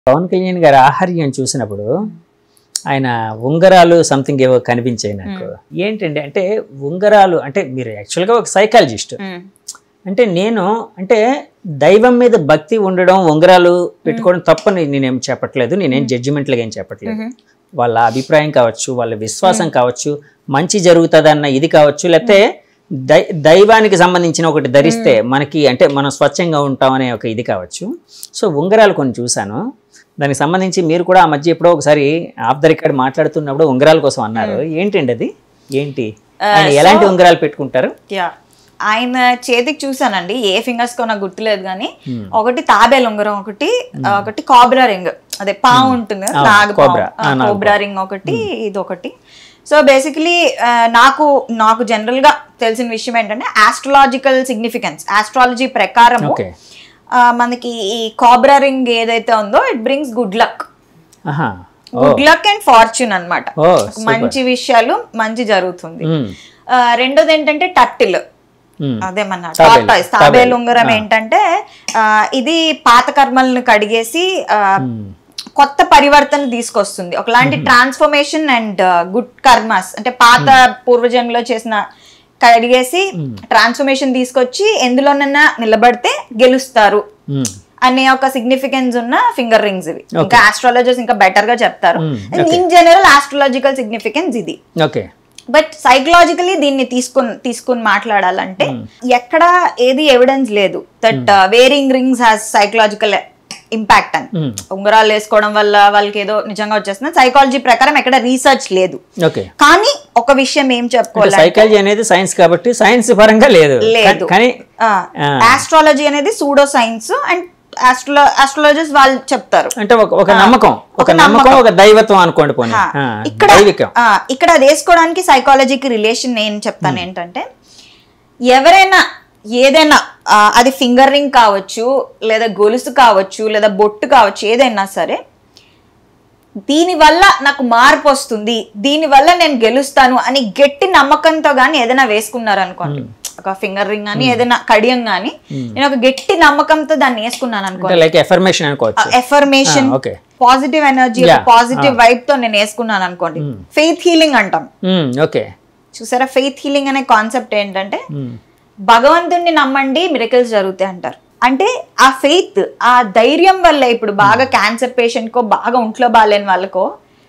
పవన్ కళ్యాణ్ గారి ఆహార్యం చూసినప్పుడు ఆయన ఉంగరాలు సంథింగ్ ఏవో కనిపించాయి నాకు ఏంటండి అంటే ఉంగరాలు అంటే మీరు యాక్చువల్గా ఒక సైకాలజిస్ట్ అంటే నేను అంటే దైవం మీద భక్తి ఉండడం ఉంగరాలు పెట్టుకోవడం తప్పని నేనేం చెప్పట్లేదు నేనేం జడ్జిమెంట్లుగా ఏం చెప్పట్లేదు వాళ్ళ అభిప్రాయం కావచ్చు వాళ్ళ విశ్వాసం కావచ్చు మంచి జరుగుతుందన్న ఇది కావచ్చు లేకపోతే దై దైవానికి సంబంధించిన ఒకటి ధరిస్తే మనకి అంటే మనం స్వచ్ఛంగా ఉంటాం అనే ఒక ఇది కావచ్చు సో ఉంగరాలు కొన్ని చూశాను దానికి సంబంధించి మీరు కూడా ఆ మధ్య ఎప్పుడో ఒకసారి ఆఫ్ ద రికార్డ్ మాట్లాడుతున్నప్పుడు ఉంగరాల కోసం అన్నారు ఏంటండి అది ఏంటి ఆయన ఎలాంటి ఉంగరాలు పెట్టుకుంటారు యా ఆయన చేతికి చూసానండి ఏ ఫింగర్స్ కో నాకు గుర్తులేదు కానీ ఒకటి తాబేలు ఉంగరం ఒకటి ఒకటి కాబ్రా రింగ్ అదే పాము ఉంటుంది కదా, అవును, నాగు కోబ్రా. ఆ, నాగు కోబ్రా రింగ్ ఒకటి ఇది ఒకటి సో బేసికలీ నాకు నాకు జనరల్ గా తెలిసిన విషయం ఏంటంటే ఆస్ట్రలాజికల్ సిగ్నిఫికెన్స్ ఆస్ట్రాలజీ ప్రకారం ఓకే మనకి ఈ కాబ్రా రింగ్ ఏదైతే ఉందో ఇట్ బ్రింగ్స్ గుడ్ లక్ ఆహా ఓ గుడ్ లక్ అండ్ ఫార్చ్యూన్ అన్నమాట ఓ మంచి విషయాలు మంచి జరుగుతుంది మ్, ఆ, రెండోది ఏంటంటే టట్టిల్ మ్. అదే మన తాబేలు, టాటాయిస్ తాబేలు. తాబేలు ఉంగరం ఏంటంటే ఆ, ఇది పాత కర్మలను కడిగేసి ఆ, కొత్త పరివర్తన తీసుకొస్తుంది ఒకలాంటి ట్రాన్స్ఫర్మేషన్ అండ్ గుడ్ కర్మస్ అంటే పాత పూర్వజన్మలో చేసిన కడిగేసి ట్రాన్స్ఫర్మేషన్ తీసుకొచ్చి ఎందులోనైనా నిలబడితే గెలుస్తారు మ్, అనే ఒక సిగ్నిఫికెన్స్ ఉన్న ఫింగర్ రింగ్స్ ఇవి ఇంకా ఆస్ట్రాలజర్స్ ఇంకా బెటర్ గా చెప్తారు Hmm, in general astrological significance ఇది ఓకే బట్ సైకలాజికలీ దీన్ని తీసుకుని తీసుకుని మాట్లాడాలంటే ఎక్కడ ఏది ఎవిడెన్స్ లేదు that wearing rings has psychological impact అని మ్, ఉంగరాలు వేసుకోవడం వల్ల వాళ్ళకి ఏదో నిజంగా వచ్చేస్తుంది సైకాలజీ ప్రకారం ఎక్కడ రీసెర్చ్ లేదు ఓకే కానీ ఒక విషయం ఏం చెప్పుకోవాలి సైకాలజీ అనేది సైన్స్ కాబట్టి సైన్స్ పరంగా లేదు లేదు. కానీ ఆస్ట్రాలజీ అనేది pseudo science and astro astrologers వాళ్ళు చెప్తారు అంటే ఒక ఒక నమ్మకం ఒక నమ్మకం ఒక దైవత్వం అనుకోండి పోనీ హా. ఆ, ఇక్కడ దైవికం ఆ, ఇక్కడ అది వేసుకోవడానికి సైకాలజీకి రిలేషన్ నేను చెప్తాను ఏంటంటే ఎవరైనా ఏదైనా ఆ, అది ఫింగర్ రింగ్ కావచ్చు లేదా గొలుసు కావచ్చు లేదా బొట్టు కావచ్చు ఏదైనా సరే దీనివల్ల నాకు మార్పు వస్తుంది దీనివల్ల నేను గెలుస్తాను అని గట్టి నమ్మకంతో కానీ ఏదైనా వేసుకున్నారు అనుకోండి ఒక ఫింగర్ రింగ్ కానీ ఏదైనా కడియం కానీ నేను ఒక గట్టి నమ్మకంతో దాన్ని వేసుకున్నాను అనుకోండి అంటే లైక్ ఎఫర్మేషన్ అనుకోవచ్చు ఎఫర్మేషన్ ఆ, okay. Positive energy Yeah, positive vibe తో నేను వేసుకున్నాను అనుకోండి ఫెయిత్ హీలింగ్ అంటాం మ్, ఓకే చూసారా ఫెయిత్ హీలింగ్ అనే కాన్సెప్ట్ ఏంటంటే మ్, భగవంతుణ్ణి నమ్మండి మిరకల్స్ జరుగుతాయి అంటారు అంటే ఆ ఫెయిత్ ఆ ధైర్యం వల్ల ఇప్పుడు బాగా క్యాన్సర్ పేషెంట్ కో బాగా ఒంట్లో బాగాలేని వాళ్ళకో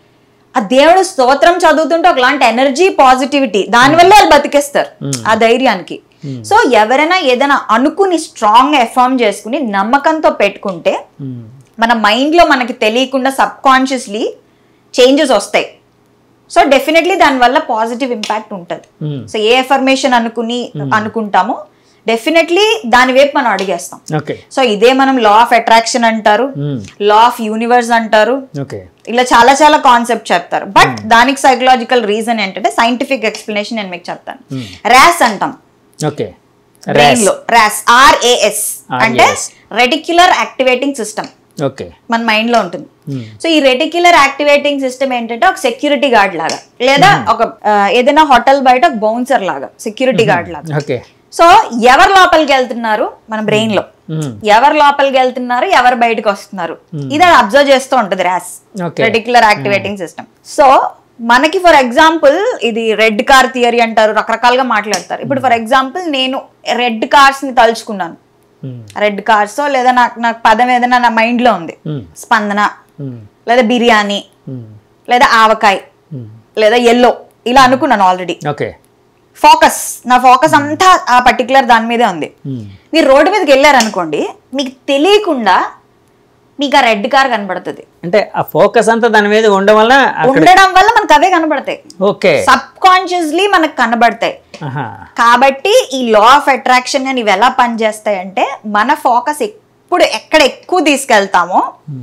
ఆ దేవుడు స్తోత్రం చదువుతుంటే ఒకలాంటి ఎనర్జీ పాజిటివిటీ దానివల్ల వాళ్ళు బతికేస్తారు ఆ ధైర్యానికి సో ఎవరైనా ఏదైనా అనుకుని స్ట్రాంగ్ ఎఫార్మ్ చేసుకుని నమ్మకంతో పెట్టుకుంటే మ్, మన మైండ్లో మనకి తెలియకుండా సబ్ కాన్షియస్లీ చేంజెస్ వస్తాయి సో డెఫినెట్లీ దానివల్ల పాజిటివ్ ఇంపాక్ట్ ఉంటుంది మ్, సో ఏ ఎఫర్మేషన్ అనుకుని అనుకుంటామో డెఫినెట్లీ దాని వైపు మనం అడిగేస్తాం ఓకే సో ఇదే మనం లా ఆఫ్ అట్రాక్షన్ అంటారు మ్, లా ఆఫ్ యూనివర్స్ అంటారు ఓకే ఇలా చాలా చాలా కాన్సెప్ట్ చెప్తారు బట్ దానికి సైకలాజికల్ రీజన్ ఏంటంటే సైంటిఫిక్ ఎక్స్ప్లెనేషన్ నేను మీకు చెప్తాను ర్యాస్ అంటాం ఓకే బ్రెయిన్ లో ర్యాస్ ఆర్ఏఎస్ అంటే RAS. Reticular activating system okay మన మైండ్ లో ఉంటుంది మ్, సో ఈ రెటిక్యులర్ యాక్టివేటింగ్ సిస్టమ్ ఏంటంటే ఒక సెక్యూరిటీ గార్డ్ లాగా లేదా ఒక ఆ, ఏదైనా హోటల్ బయట ఒక బౌన్సర్ లాగా సెక్యూరిటీ గార్డ్ లాగా ఓకే సో ఎవరు లోపలికి వెళ్తున్నారు మన బ్రెయిన్ లో మ్, ఎవరు లోపలికి వెళ్తున్నారు ఎవరు బయటకు వస్తున్నారు ఇది అది అబ్జర్వ్ చేస్తూ ఉంటుంది RAS Okay. Reticular activating system so మనకి ఫర్ ఎగ్జాంపుల్ ఇది రెడ్ కార్ థియరీ అంటారు రకరకాలుగా మాట్లాడతారు ఇప్పుడు ఫర్ ఎగ్జాంపుల్ నేను రెడ్ కార్స్ ని తలుచుకున్నాను మ్, రెడ్ కార్స్ లేదా నాకు నాకు పదం ఏదైనా నా మైండ్ లో ఉంది మ్, స్పందన మ్, లేదా బిర్యానీ మ్, లేదా ఆవకాయ మ్, లేదా ఎల్లో ఇలా అనుకున్నాను ఆల్రెడీ ఓకే ఫోకస్ నా ఫోకస్ అంతా ఆ పర్టికులర్ దాని మీదే ఉంది మ్, మీరు రోడ్డు మీదకి వెళ్ళారనుకోండి మీకు తెలియకుండా మీకు ఆ రెడ్ కార్ కనబడుతుంది అంటే ఆ ఫోకస్ అంతా దాని మీద ఉండడం వల్ల అక్కడ ఉండడం వల్ల మనకు అవే కనబడతాయి ఓకే సబ్ కాన్షియస్లీ మనకు కనబడతాయి ఆహా, కాబట్టి ఈ లా ఆఫ్ అట్రాక్షన్ అని ఇవి ఎలా పనిచేస్తాయంటే మన ఫోకస్ ఎప్పుడు ఎక్కడ ఎక్కువ తీసుకెళ్తామో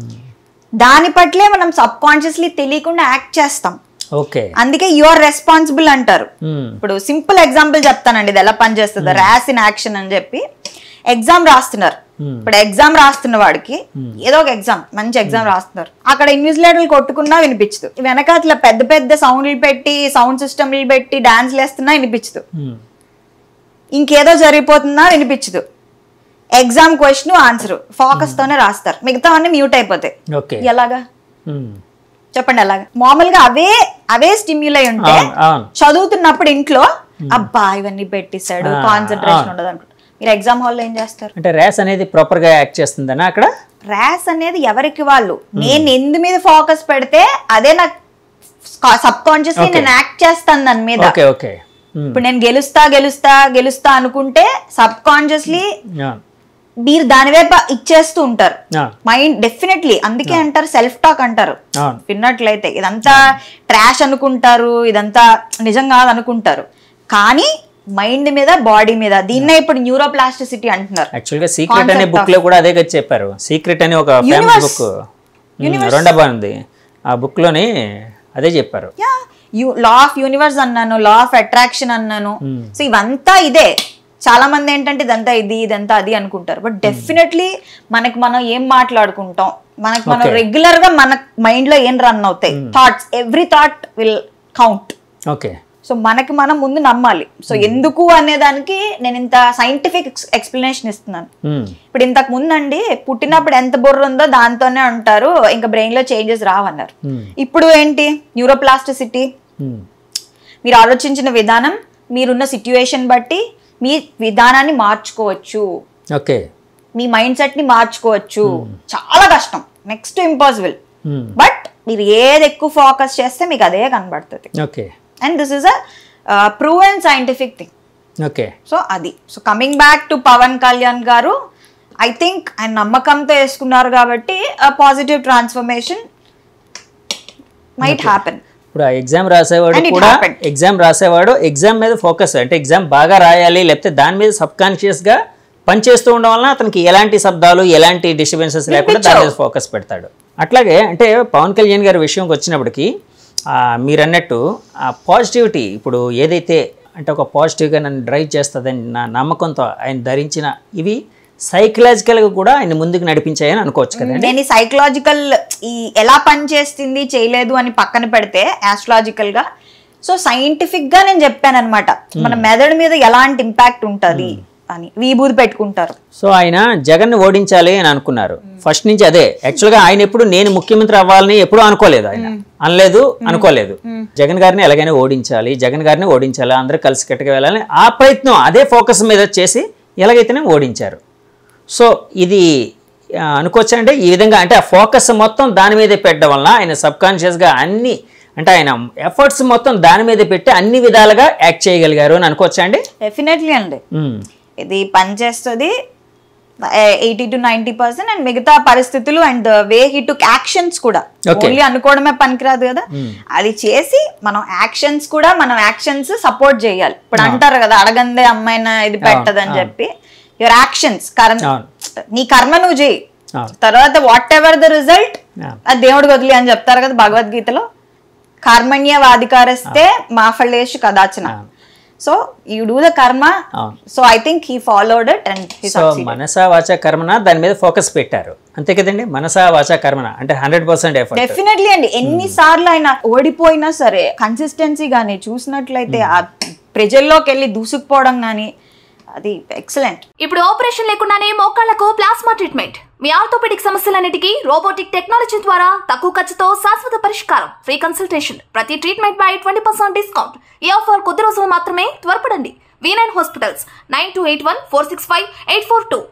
దాని పట్లే మనం సబ్ కాన్షియస్లీ తెలియకుండా యాక్ట్ చేస్తాం ఓకే అందుకే యు ఆర్ రెస్పాన్సిబుల్ అంటారు మ్, ఇప్పుడు సింపుల్ ఎగ్జాంపుల్ చెప్తానండి ఇది ఎలా పనిచేస్తుందో ర్యాస్ ఇన్ యాక్షన్ అని చెప్పి ఎగ్జామ్ రాస్తున్నారు ఇప్పుడు ఎగ్జామ్ రాస్తున్న వాడికి ఏదో ఒక ఎగ్జామ్ మంచి ఎగ్జామ్ రాస్తున్నారు అక్కడ ఇన్విజిలేటర్లు కొట్టుకున్నా వినిపించదు వెనక అట్లా పెద్ద పెద్ద సౌండ్లు పెట్టి సౌండ్ సిస్టమ్లు పెట్టి డాన్స్లు వేస్తున్నా వినిపించదు మ్, ఇంకేదో జరిగిపోతున్నా వినిపించదు ఎగ్జామ్ క్వశ్చన్ ఆన్సర్ ఫోకస్ తోనే రాస్తారు మిగతా అన్ని మ్యూట్ అయిపోతాయి ఓకే ఎలాగా ఉమ్. చెప్పండి ఎలాగా మామూలుగా అవే అవే స్టిమ్యులై ఉంటే అవును అవును చదువుతున్నప్పుడు ఇంట్లో అబ్బా ఇవన్నీ పెట్టేశాడు ఆ, కాన్సన్ట్రేషన్ ఉండదు అనుకుంటా మీరు ఎగ్జామ్ హాల్లో ఏం చేస్తారు అంటే ర్యాస్ అనేది ప్రాపర్ గా యాక్ట్ చేస్తుందనా అక్కడ ర్యాస్ అనేది ఎవరికి వాళ్ళు నేను ఎందు మీద ఫోకస్ పెడితే అదే నాకు సబ్ కాన్షియస్లీ Okay. నేను యాక్ట్ చేస్తాను దాని మీద ఓకే ఓకే ఉమ్. ఇప్పుడు నేను గెలుస్తా గెలుస్తా గెలుస్తా అనుకుంటే సబ్ కాన్షియస్లీ అవును మీరు దాని వైపు ఇచ్చేస్తూ ఉంటారు అవును మైండ్ డెఫినెట్లీ అందుకే అంటారు సెల్ఫ్ టాక్ అంటారు అవును విన్నట్లయితే ఇదంతా ట్రాష్ అనుకుంటారు ఇదంతా నిజం కాదు అనుకుంటారు కానీ మైండ్ మీద బాడీ మీద దీన్నే ఇప్పుడు న్యూరోప్లాస్టిసిటీ అంటున్నారు యాక్చువల్ గా సీక్రెట్ అనే Concept బుక్ లో కూడా అదే కదా చెప్పారు సీక్రెట్ అనే ఒక ఫేమస్ Universe. బుక్ రెండో బాగుంది ఆ బుక్ లోని అదే చెప్పారు యా లా ఆఫ్ యూనివర్స్ అన్నాను లా ఆఫ్ అట్రాక్షన్ అన్నాను సో ఇవంతా ఇదే చాలా మంది ఏంటంటే ఇదంతా ఇది ఇదంతా అది అనుకుంటారు బట్ డెఫినెట్లీ మనకి మనం ఏం మాట్లాడుకుంటాం మనకి మనం Okay. రెగ్యులర్ గా మన మైండ్ లో ఏం రన్ అవుతాయి thoughts every thought will count okay so మనకి మనం ముందు నమ్మాలి సో ఎందుకు అనే దానికి నేను ఇంత సైంటిఫిక్ ఎక్స్ప్లెనేషన్ ఇస్తున్నాను ఉమ్. ఇప్పుడు ఇంతకు ముందండి పుట్టినప్పుడు ఎంత బుర్ర ఉందో దాంతోనే ఉంటారు ఇంకా బ్రెయిన్ లో చేంజెస్ రావన్నారు ఉమ్. ఇప్పుడు ఏంటి న్యూరోప్లాస్టిసిటీ ఉమ్. మీరు ఆలోచించిన విధానం మీరున్న సిట్యుయేషన్ బట్టి మీ విధానాన్ని మార్చుకోవచ్చు ఓకే మీ మైండ్ సెట్ ని మార్చుకోవచ్చు చాలా కష్టం నెక్స్ట్ ఇంపాసిబుల్ ఉమ్. బట్ మీరు ఏది ఎక్కువ ఫోకస్ చేస్తే మీకు అదే కనబడుతుంది okay and this is a prove and scientific thing okay so అది so coming back to Pawan Kalyan గారు ఐ థింక్ ఆయన నమ్మకంతో వేసుకున్నారు కాబట్టి పాజిటివ్ ట్రాన్స్ఫర్మేషన్ మైట్ హ్యాపెన్ ఇప్పుడు ఆ ఎగ్జామ్ రాసేవాడు And it కూడా happened. ఎగ్జామ్ రాసేవాడు ఎగ్జామ్ మీద ఫోకస్ అంటే ఎగ్జామ్ బాగా రాయాలి లేకపోతే దాని మీద సబ్ కాన్షియస్ గా పనిచేస్తూ ఉండడం వలన అతనికి ఎలాంటి శబ్దాలు ఎలాంటి డిస్టర్బెన్సెస్ లేకుండా దాని మీద ఫోకస్ పెడతాడు అట్లాగే అంటే పవన్ కళ్యాణ్ గారి విషయంకి వచ్చినప్పటికి ఆ, మీరు అన్నట్టు ఆ పాజిటివిటీ ఇప్పుడు ఏదైతే అంటే ఒక పాజిటివ్గా నన్ను డ్రైవ్ చేస్తుందని నా నమ్మకంతో ఆయన ధరించిన ఇవి సైకలాజికల్గా కూడా ఆయన ముందుకు నడిపించాయని అనుకోవచ్చు కదండి నేను సైకలాజికల్ ఈ ఎలా పనిచేస్తుంది చేయలేదు అని పక్కన పెడితే ఆస్ట్రాలజికల్ గా సో సైంటిఫిక్ గా నేను చెప్పాను అనమాట మన మెదడు మీద ఎలాంటి ఇంపాక్ట్ ఉంటది అని విభూది పెట్టుకుంటారు సో ఆయన జగన్ ఓడించాలి అని అనుకున్నారు ఫస్ట్ నుంచి అదే యాక్చువల్ గా ఆయన ఎప్పుడు నేను ముఖ్యమంత్రి అవ్వాలని ఎప్పుడూ అనుకోలేదు ఆయన అనలేదు అనుకోలేదు జగన్ గారిని ఎలాగైనా ఓడించాలి జగన్ గారిని ఓడించాలి అందరూ కలిసి కట్టుగా వెళ్ళాలని ఆ ప్రయత్నం అదే ఫోకస్ మీద చేసి ఎలాగైతేనే ఓడించారు సో ఇది ఆ, అనుకోవచ్చా అంటే ఈ విధంగా అంటే ఆ ఫోకస్ మొత్తం దాని మీదే పెట్టడం వలన ఆయన సబ్ గా అన్ని అంటే ఆయన ఎఫర్ట్స్ మొత్తం దాని మీదే పెట్టి అన్ని విధాలుగా యాక్ట్ చేయగలిగారు అని అనుకోవచ్చా అండి డెఫినెట్లీ అండి ఉమ్, ఇది పనిచేస్తుంది eighty two ninety percent and మిగతా పరిస్థితులు and way he took actions కూడా Okay. ఓన్లీ అనుకోవడమే పనికిరాదు కదా అది చేసి మనం యాక్షన్స్ కూడా మనం యాక్షన్స్ సపోర్ట్ చేయాలి ఇప్పుడు అంటారు కదా అడగందే అమ్మాయిన ఇది పెట్టదని చెప్పి యువర్ యాక్షన్స్ కర్మ అవును. నీ కర్మ నువ్వు చేయి అవును. తర్వాత వాట్ ఎవర్ ద రిజల్ట్ అవును. అది దేవుడికి వదిలి అని చెప్తారు కదా భగవద్గీతలో కర్మణ్య వాధికారస్తే మా ఫలేషు కదాచన so you do the karma అవును. So I think he followed it and so మనసా వాచా కర్మన దాని మీద ఫోకస్ పెట్టారు అంతే కదండి మనసా వాచా కర్మన అంటే హండ్రెడ్ పర్సెంట్ ఎఫర్ట్ డెఫినెట్లీ అండి ఎన్నిసార్లు ఆయన ఓడిపోయినా సరే కన్సిస్టెన్సీ కానీ చూసినట్లయితే ఆ ప్రజల్లోకి వెళ్ళి దూసుకుపోవడం కానీ అది ఎక్సలెంట్ ఇప్పుడు ఆపరేషన్ లేకుండానే మోకాళ్లకు ప్లాస్మా ట్రీట్మెంట్ మీ ఆర్థోపెడిక్ సమస్యలన్నిటికీ రోబోటిక్ టెక్నాలజీ ద్వారా తక్కువ ఖర్చుతో శాశ్వత పరిష్కారం ఫ్రీ కన్సల్టేషన్ ప్రతి ట్రీట్మెంట్ పై ట్వంటీ పర్సెంట్ డిస్కౌంట్ ఈ ఆఫర్ కొద్ది రోజులు మాత్రమే త్వరపడండి V nine hospitals nine two eight one four six five eight four two